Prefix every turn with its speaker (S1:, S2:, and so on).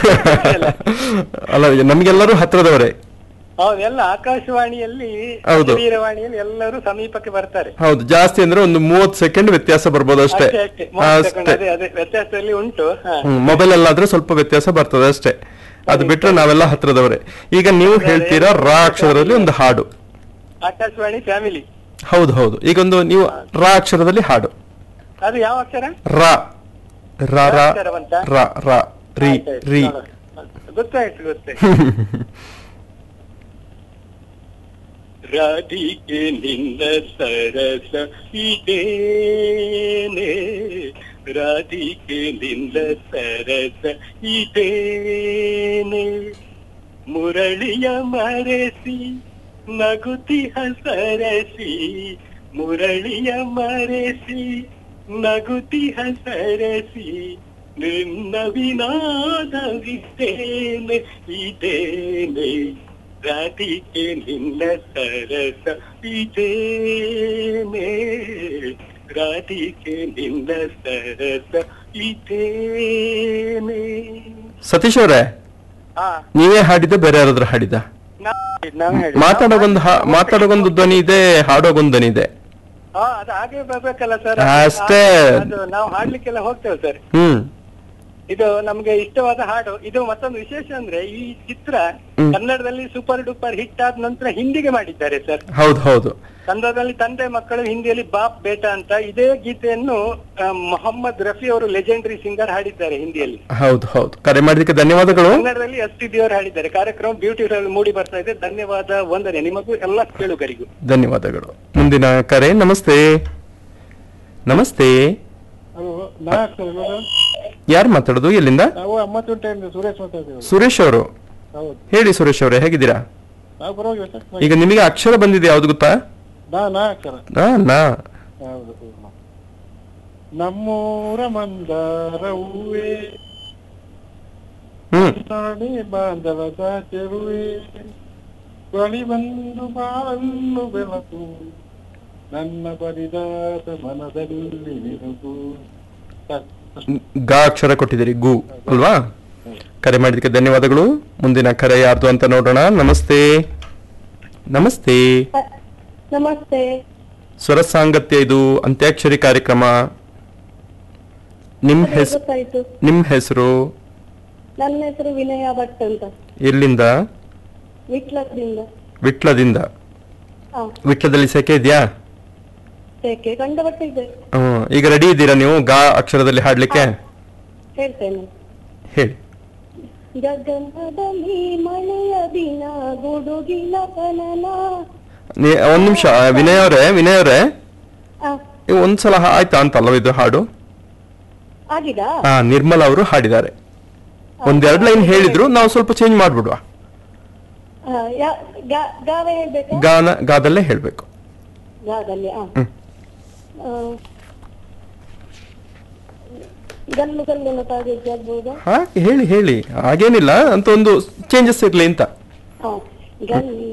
S1: ಅಲ್ಲ ನಮ್ಗೆಲ್ಲರೂ ಹತ್ರದವರೇ
S2: ಹೌದು ಎಲ್ಲ ಆಕಾಶವಾಣಿಯಲ್ಲಿ
S1: ಹೌದು.
S2: ವೀರವಾಣಿಯಲ್ಲಿ ಎಲ್ಲರೂ ಸಮೀಪಕ್ಕೆ ಬರ್ತಾರೆ
S1: ಹೌದು ಜಾಸ್ತಿ ಅಂದ್ರೆ ಒಂದು ಮೂವತ್ ಸೆಕೆಂಡ್ ವ್ಯತ್ಯಾಸ ಬರ್ಬೋದು ಅಷ್ಟೇ
S2: ಅಷ್ಟೇ ಅಷ್ಟೇ ಮೂವತ್ತು second
S1: ಅಷ್ಟೇ
S2: ಅದೇ ಅದೇ ವ್ಯತ್ಯಾಸದಲ್ಲಿ ಉಂಟು ಹಾ.
S1: ಮೊಬೈಲ್ ಅಲ್ಲಾದ್ರೆ ಸ್ವಲ್ಪ ವ್ಯತ್ಯಾಸ ಬರ್ತದೆ ಅಷ್ಟೇ ಅದು ಬಿಟ್ರೆ ನಾವೆಲ್ಲ ಹತ್ರದವರೇ ಈಗ ನೀವು ಹೇಳ್ತೀರಾ ರಾ ಅಕ್ಷರದಲ್ಲಿ ಒಂದು ಹಾಡು
S2: ಆಕಾಶವಾಣಿ ಫ್ಯಾಮಿಲಿ
S1: ಹೌದು ಹೌದು ಈಗ ಒಂದು ನೀವು ರಾ ಅಕ್ಷರದಲ್ಲಿ ಹಾಡು
S2: ಅದು ಯಾವ ಅಕ್ಷರ
S1: ರಾ ರಾ ರಾ
S2: ಅಕ್ಷರವಂತ?
S1: ರಾ ರಾ ರಿ
S2: ಆಯ್ತಾಯ್ತು,
S1: ರಿ
S2: ನೋಡುವ. ಗೊತ್ತಾಯ್ತು ಗೊತ್ತಾಯ್ತು ರಾಧಿಕೆ ನಿನ್ನ ಸರಸ ಇದೇನೆ ರಾಧಿಕೆ ನಿನ್ನ ಸರಸ ಇದೇನೆ ಮುರಳಿಯ ಮರೆಸಿ ನಗುತಿ ಹಸರಸಿ ಮುರಳಿಯ ಮರೆಸಿ ನಗುತಿ ಹಸರಸಿ ನಿನ್ನ ವಿನಾದವಿದ್ದೇನೆ ಇದೇನೆ ರಾಧಿಕೆ ನಿನ್ನ ಸರಸ ಇದೇನೆ ರಾಧಿಕೆ ನಿನ್ನ ಸರಸ ಇದೇನೆ
S1: ಸತೀಶ್ ಅವರೇ
S2: ಹಾ
S1: ನೀವೇ ಹಾಡಿದ ಬೇರೆ ಯಾರಾದ್ರೂ ಹಾಡಿದ
S2: ನಾವು ಹೇಳಿ
S1: ಮಾತಾಡೋಗೊಂದು ಹಾ- ಮಾತಾಡೋಗೊಂದು ಧ್ವನಿ ಇದೆ ಹಾಡೋಗೊಂದು ಧ್ವನಿ ಇದೆ
S2: ಹಾ ಅದು ಹಾಗೆ ಬರ್ಬೇಕಲ್ಲ ಸರ್
S1: ಅಷ್ಟೇ.
S2: ಅದು ನಾವು ಹಾಡ್ಲಿಕ್ಕೆಲ್ಲ ಹೋಗ್ತೇವೆ ಸರ್
S1: ಹ್ಮ್
S2: ಇದು ನಮ್ಗೆ ಇಷ್ಟವಾದ ಹಾಡು ಇದು ಮತ್ತೊಂದು ವಿಶೇಷ ಅಂದ್ರೆ ಈ ಚಿತ್ರ
S1: ಹ್ಮ್.
S2: ಕನ್ನಡದಲ್ಲಿ ಸೂಪರ್ ಡೂಪರ್ ಹಿಟ್ ಆದ ನಂತರ ಹಿಂದಿಗೆ ಮಾಡಿದ್ದಾರೆ ಸರ್
S1: ಹೌದು ಹೌದು
S2: ಕನ್ನಡದಲ್ಲಿ ತಂದೆ ಮಕ್ಕಳು ಹಿಂದಿಯಲ್ಲಿ ಬಾಪ್ ಬೇಟ ಅಂತ ಇದೇ ಗೀತೆಯನ್ನು ಆ, ಮೊಹಮ್ಮದ್ ರಫಿ ಅವರು ಲೆಜೆಂಡರಿ ಸಿಂಗರ್ ಹಾಡಿದ್ದಾರೆ ಹಿಂದಿಯಲ್ಲಿ
S1: ಹೌದು ಹೌದು ಕರೆ ಮಾಡಿದಕ್ಕೆ ಧನ್ಯವಾದಗಳು
S2: ಕನ್ನಡದಲ್ಲಿ ಎಸ್ ಟಿ ಅವರು ಹಾಡಿದ್ದಾರೆ ಕಾರ್ಯಕ್ರಮ ಬ್ಯೂಟಿಫುಲ್ ಮೂಡಿ ಬರ್ತಾ ಇದೆ ಧನ್ಯವಾದ ವಂದನೆ ನಿಮಗೂ ಎಲ್ಲ ಕೇಳುಗರಿಗೂ
S1: ಧನ್ಯವಾದಗಳು ಮುಂದಿನ ಕರೆ ನಮಸ್ತೆ ನಮಸ್ತೆ ಯಾರು ಮಾತಾಡೋದು ಎಲ್ಲಿಂದ
S2: ನಾವು ಅಮ್ಮತ್ತುಂಟೆಯಿಂದ ಸುರೇಶ್ ಮಾತಾಡ್ತೇವೆ
S1: ಸುರೇಶ್ ಅವರು
S2: ಹೌದು
S1: ಹೇಳಿ ಸುರೇಶ್ ಅವರೇ ಹೇಗಿದ್ದೀರಾ
S2: ನಾವು ಪರವಾಗಿಲ್ಲ ಸರ್
S1: ಈಗ ನಿಮಗೆ ಅಕ್ಷರ ಬಂದಿದೆ ಯಾವ್ದು ಗೊತ್ತಾ
S2: ನಾ ನಾ ಅಕ್ಷರ
S1: ನಾ ನಾ
S2: ಹೌದು ನಮ್ಮೂರ ಮಂದಾರ ಹೂವೇ
S1: ಹ್ಮ್
S2: ನಾಡಿ ಬಾಂಧವದ ಚೆರುವೆ ಬಳಿ ಬಂದು ಬಾಳನ್ನು ಬೆಳಕು ನನ್ನ ಬರಿದಾದ ಮನದಲ್ಲಿ ನಿರುಗು
S1: ಗಾ ಅಕ್ಷರ ಕೊಟ್ಟಿದ್ದೀರಿ ಗು ಅಲ್ವಾ ಕರೆ ಮಾಡಿದಕ್ಕೆ ಧನ್ಯವಾದಗಳು ಮುಂದಿನ ಕರೆ ಯಾರ್ದು ಅಂತ ನೋಡೋಣ ನಮಸ್ತೆ ನಮಸ್ತೆ
S3: ನಮಸ್ತೆ
S1: ಸ್ವರ ಸಾಂಗತ್ಯ ಇದು ಅಂತ್ಯಾಕ್ಷರಿ ಕಾರ್ಯಕ್ರಮ ನಿಮ್
S3: ಅದೇ
S1: ಹೆಸರು
S3: ಗೊತ್ತಾಯ್ತು
S1: ನಿಮ್ ಹೆಸರು
S3: ನನ್ನ ಹೆಸರು ವಿನಯ ಭಟ್ ಅಂತ
S1: ಎಲ್ಲಿಂದ
S3: ವಿಟ್ಲದಿಂದ
S1: ವಿಟ್ಲದಿಂದ
S3: ಹಾ
S1: ವಿಟ್ಲದಲ್ಲಿ ಸೆಕೆ ಇದೆಯಾ
S3: ಏಕೆ ಗಂಡ ಬಟ್ಟೆ ಇದೆ
S1: ಹ್ಮ್ ಈಗ ರೆಡಿ ಇದ್ದೀರಾ ನೀವು ಗಾ ಅಕ್ಷರದಲ್ಲಿ ಹಾಡ್ಲಿಕ್ಕೆ
S3: ಹೇಳ್ತೇನೆ
S1: ಹೇಳಿ
S3: ಗಗನದಲ್ಲಿ ಮಳೆಯ ದಿನ ಗುಡುಗಿನ ಕನನ
S1: ನೀ- ಒಂದ್ ನಿಮಿಷ ವಿನಯ್ ಅವರೇ ವಿನಯ್ ಅವರೇ
S3: ಆ,
S1: ನೀವು ಒಂದ್ಸಲ ಹಾ- ಆಯ್ತಾ ಅಂತಲ್ವ ಇದು ಹಾಡು
S3: ಆಗಿದಾ
S1: ಹಾ ನಿರ್ಮಲ ಅವರು ಹಾಡಿದ್ದಾರೆ ಒಂದೆರಡು ಲೈನ್ ಹೇಳಿದ್ರು ನಾವು ಸ್ವಲ್ಪ ಚೇಂಜ್ ಮಾಡ್ಬಿಡುವ
S3: ಆ, ಯಾ- ಗಾ- ಗಾವೆ ಹೇಳ್ಬೇಕಾ
S1: ಗಾನ ಗಾದಲ್ಲೇ ಹೇಳ್ಬೇಕು
S3: ಗಾದಲ್ಲಿ ಆ
S1: ಹ್ಮ್.
S3: ಆ, ಗಲ್ಲು ಗಲ್ಲಿನ ತಾಗಿದ್ದು ಆಗ್ಬೋದಾ
S1: ಹಾ ಹೇಳಿ ಹೇಳಿ ಹಾಗೇನಿಲ್ಲ ಅಂತ ಒಂದು ಚೇಂಜಸ್ ಇರ್ಲಿ ಅಂತ
S3: ಹಾ ಗಲ್ಲು